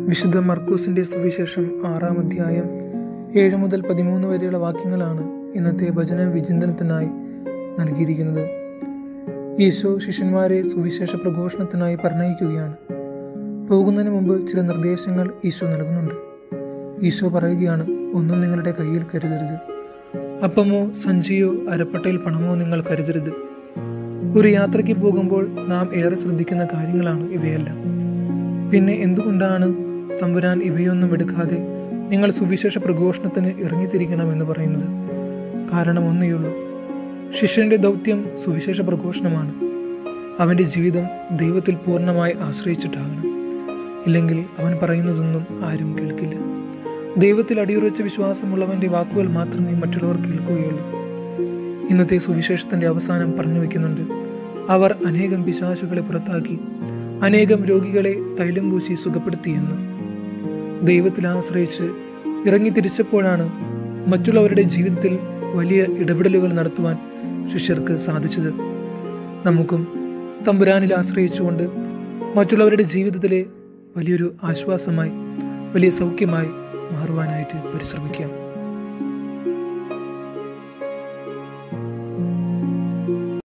വിശുദ്ധ മർക്കൂസിൻ്റെ സുവിശേഷം ആറാം അധ്യായം ഏഴ് മുതൽ പതിമൂന്ന് വരെയുള്ള വാക്യങ്ങളാണ് ഇന്നത്തെ വചന വിചിന്തനത്തിനായി നൽകിയിരിക്കുന്നത് ഈശോ ശിഷ്യന്മാരെ സുവിശേഷ പ്രഘോഷണത്തിനായി പറഞ്ഞയക്കുകയാണ് പോകുന്നതിന് മുമ്പ് ചില നിർദ്ദേശങ്ങൾ ഈശോ നൽകുന്നുണ്ട് ഈശോ പറയുകയാണ് ഒന്നും നിങ്ങളുടെ കയ്യിൽ കരുതരുത് അപ്പമോ സഞ്ചിയോ അരപ്പട്ടയിൽ പണമോ നിങ്ങൾ കരുതരുത് ഒരു യാത്രയ്ക്ക് പോകുമ്പോൾ നാം ഏറെ ശ്രദ്ധിക്കുന്ന കാര്യങ്ങളാണ് ഇവയെല്ലാം പിന്നെ എന്തുകൊണ്ടാണ് തമ്പുരാൻ ഇവയൊന്നും എടുക്കാതെ നിങ്ങൾ സുവിശേഷ പ്രഘോഷണത്തിന് ഇറങ്ങിത്തിരിക്കണമെന്ന് പറയുന്നത് കാരണം ഒന്നേയുള്ളൂ ശിഷ്യന്റെ ദൗത്യം സുവിശേഷ പ്രഘോഷണമാണ് അവൻ്റെ ജീവിതം ദൈവത്തിൽ പൂർണ്ണമായി ആശ്രയിച്ചിട്ടാകണം ഇല്ലെങ്കിൽ അവൻ പറയുന്നതൊന്നും ആരും കേൾക്കില്ല ദൈവത്തിൽ അടിയുറച്ച വിശ്വാസമുള്ളവൻ്റെ വാക്കുകൾ മാത്രമേ മറ്റുള്ളവർ കേൾക്കുകയുള്ളൂ ഇന്നത്തെ സുവിശേഷത്തിൻ്റെ അവസാനം പറഞ്ഞു വയ്ക്കുന്നുണ്ട് അവർ അനേകം പിശാചുകളെ പുറത്താക്കി അനേകം രോഗികളെ തൈലം പൂശി സുഖപ്പെടുത്തിയെന്ന് ദൈവത്തിൽ ആശ്രയിച്ച് ഇറങ്ങി തിരിച്ചപ്പോഴാണ് മറ്റുള്ളവരുടെ ജീവിതത്തിൽ വലിയ ഇടപെടലുകൾ നടത്തുവാൻ ശിഷ്യർക്ക് സാധിച്ചത് നമുക്കും തമ്പുരാനിൽ ആശ്രയിച്ചുകൊണ്ട് മറ്റുള്ളവരുടെ ജീവിതത്തിലെ വലിയൊരു ആശ്വാസമായി വലിയ സൗഖ്യമായി മാറുവാനായിട്ട് പരിശ്രമിക്കാം